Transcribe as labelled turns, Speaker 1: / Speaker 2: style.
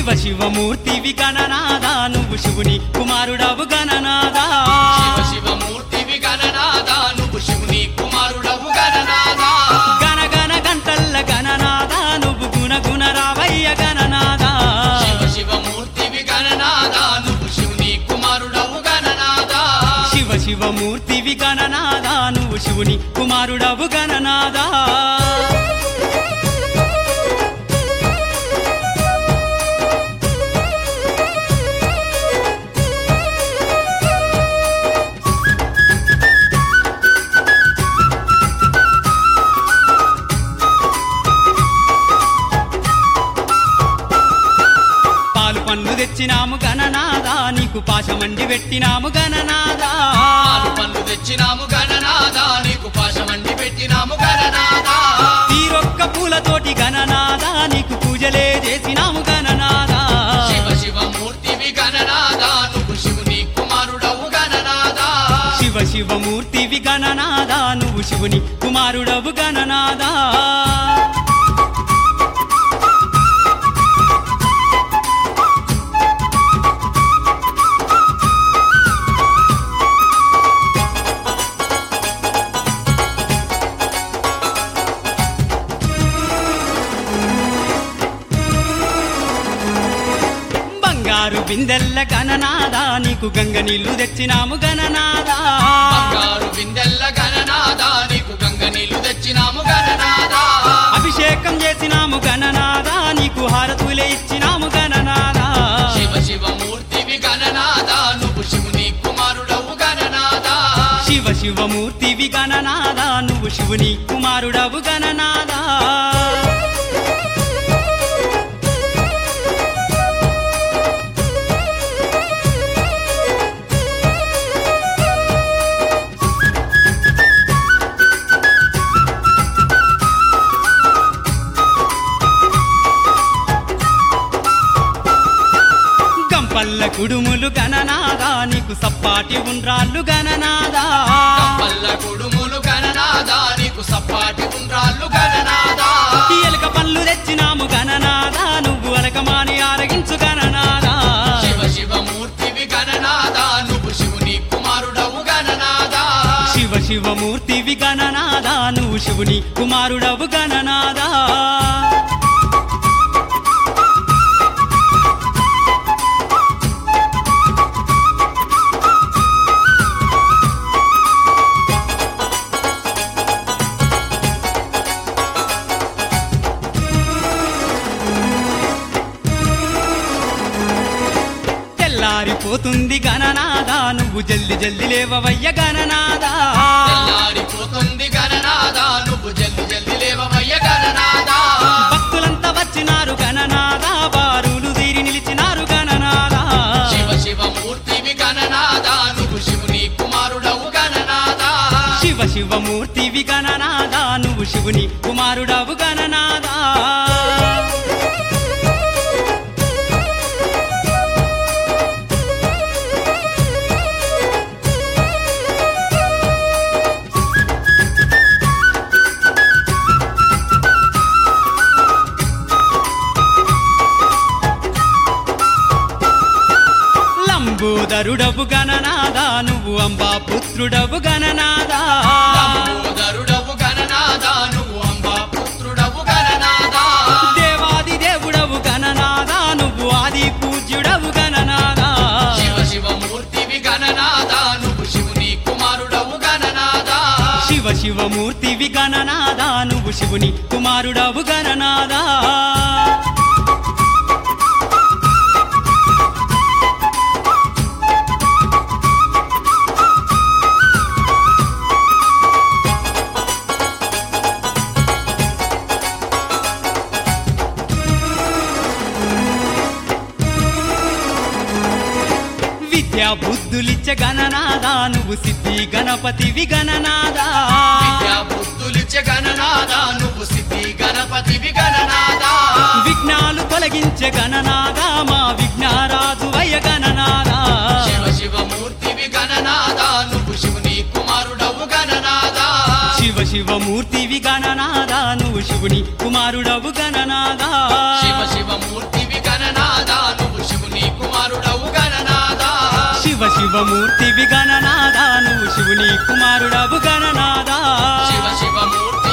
Speaker 1: శివ శివమూర్తివి గణనాదా నువ్వు శివుని కుమారుడవు గణనాదా
Speaker 2: శివ శివమూర్తివి గణనాదా నువ్వు శివుని కుమారుడవు గణనాదా
Speaker 1: గణ గణ గంటల్ల గణనాదా నువ్వు గుణ గుణ రావయ్య గణనాదా
Speaker 2: శివ శివమూర్తివి గణనాదా నువ్వు శివుని కుమారుడవు గణనాదా
Speaker 1: శివ శివమూర్తివి గణనాదా నువ్వు శివుని కుమారుడవు గణనాదా పాలు పన్ను తెచ్చినాము గణనాదా నీకు పాశమండి పెట్టినాము గణనాదా
Speaker 2: పాలు పళ్ళు తెచ్చినాము గణనాదా నీకు పాశమండి పెట్టినాము గణనాదా
Speaker 1: తీరొక్క పూలతోటి గణనాదా నీకు పూజలే చేసినాము గణనాదా
Speaker 2: శివ శివమూర్తివి గణనాదా నువ్వు శివుని కుమారుడవు గణనాదా
Speaker 1: శివ శివమూర్తివి గణనాదా నువ్వు శివుని కుమారుడవు గణనాదా బంగారు బిందెల్ల గణనాదా నీకు గంగ నీళ్లు తెచ్చినాము గణనాదా
Speaker 2: బంగారు బిందెల్ల గణనాదా నీకు గంగ నీళ్లు తెచ్చినాము గణనాదా
Speaker 1: అభిషేకం చేసినాము గణనాదా నీకు హారతులే ఇచ్చినాము గణనాదా
Speaker 2: శివ శివమూర్తివి గణనాదా నువ్వు శివుని కుమారుడవు గణనాదా
Speaker 1: శివ శివమూర్తివి గణనాదా నువ్వు శివుని కుమారుడవు గణనాదా గంపల్ల కుడుములు గణనాదా నీకు సప్పాటి ఉండ్రాళ్ళు గణనాదా
Speaker 2: కంపల్ల కుడుములు గణనాదా నీకు సప్పాటి ఉండ్రాళ్ళు గణనాదా
Speaker 1: ఎలుక పళ్ళు తెచ్చినాము గణనాదా నువ్వు అలకమాని ఆరగించు గణనాదా
Speaker 2: శివ శివమూర్తివి గణనాదా నువ్వు శివుని కుమారుడవు గణనాదా
Speaker 1: శివ శివమూర్తివి గణనాదా నువ్వు శివుని కుమారుడవు గణనాదా తెల్లారిపోతుంది గణనాదా నువ్వు జల్ది జల్ది లేవవయ్య గణనాదా
Speaker 2: తెల్లారిపోతుంది గణనాదా నువ్వు జల్ది జల్ది లేవవయ్య గణనాదా
Speaker 1: భక్తులంతా వచ్చినారు గణనాదా బారులు తీరి నిలిచినారు గణనాదా
Speaker 2: శివ శివమూర్తివి గణనాదా నువ్వు శివుని కుమారుడవు గణనాదా
Speaker 1: శివ శివమూర్తివి గణనాదా నువ్వు శివుని కుమారుడవు గణనాదా లంబోదరుడవు గణనాదా నువ్వు అంబా పుత్రుడవు గణనాదా
Speaker 2: లంబోదరుడవు గణనాదా నువ్వు అంబా పుత్రుడవు గణనాదా
Speaker 1: దేవాది దేవుడవు గణనాదా నువ్వు ఆది పూజ్యుడవు గణనాదా
Speaker 2: శివ శివమూర్తివి గణనాదా నువ్వు శివుని కుమారుడవు గణనాదా
Speaker 1: శివ శివమూర్తివి గణనాదా నువ్వు శివుని కుమారుడవు గణనాదా విద్యా బుద్ధులిచ్చ గణనాదా నువ్వు సిద్ధి గణపతివి గణనాదా
Speaker 2: విద్యా బుద్ధులిచ్చే గణనాదా నువ్వు సిద్ధి గణపతివి గణనాదా
Speaker 1: విఘ్నాలు తొలగించే గణనాదా మా విఘ్నారాజు వయ గణనాదా
Speaker 2: శివ శివమూర్తివి గణనాదా నువ్వు శివుని కుమారుడవు గణనాదా
Speaker 1: శివ శివమూర్తివి గణనాదా నువ్వు శివుని కుమారుడవు గణనాదా
Speaker 2: శివ శివమూర్తివి గణనాదా
Speaker 1: శివమూర్తివి గణనాదా నువ్వు శివుని కుమారుడవు గణనాదా
Speaker 2: శివ శివ మూర్తి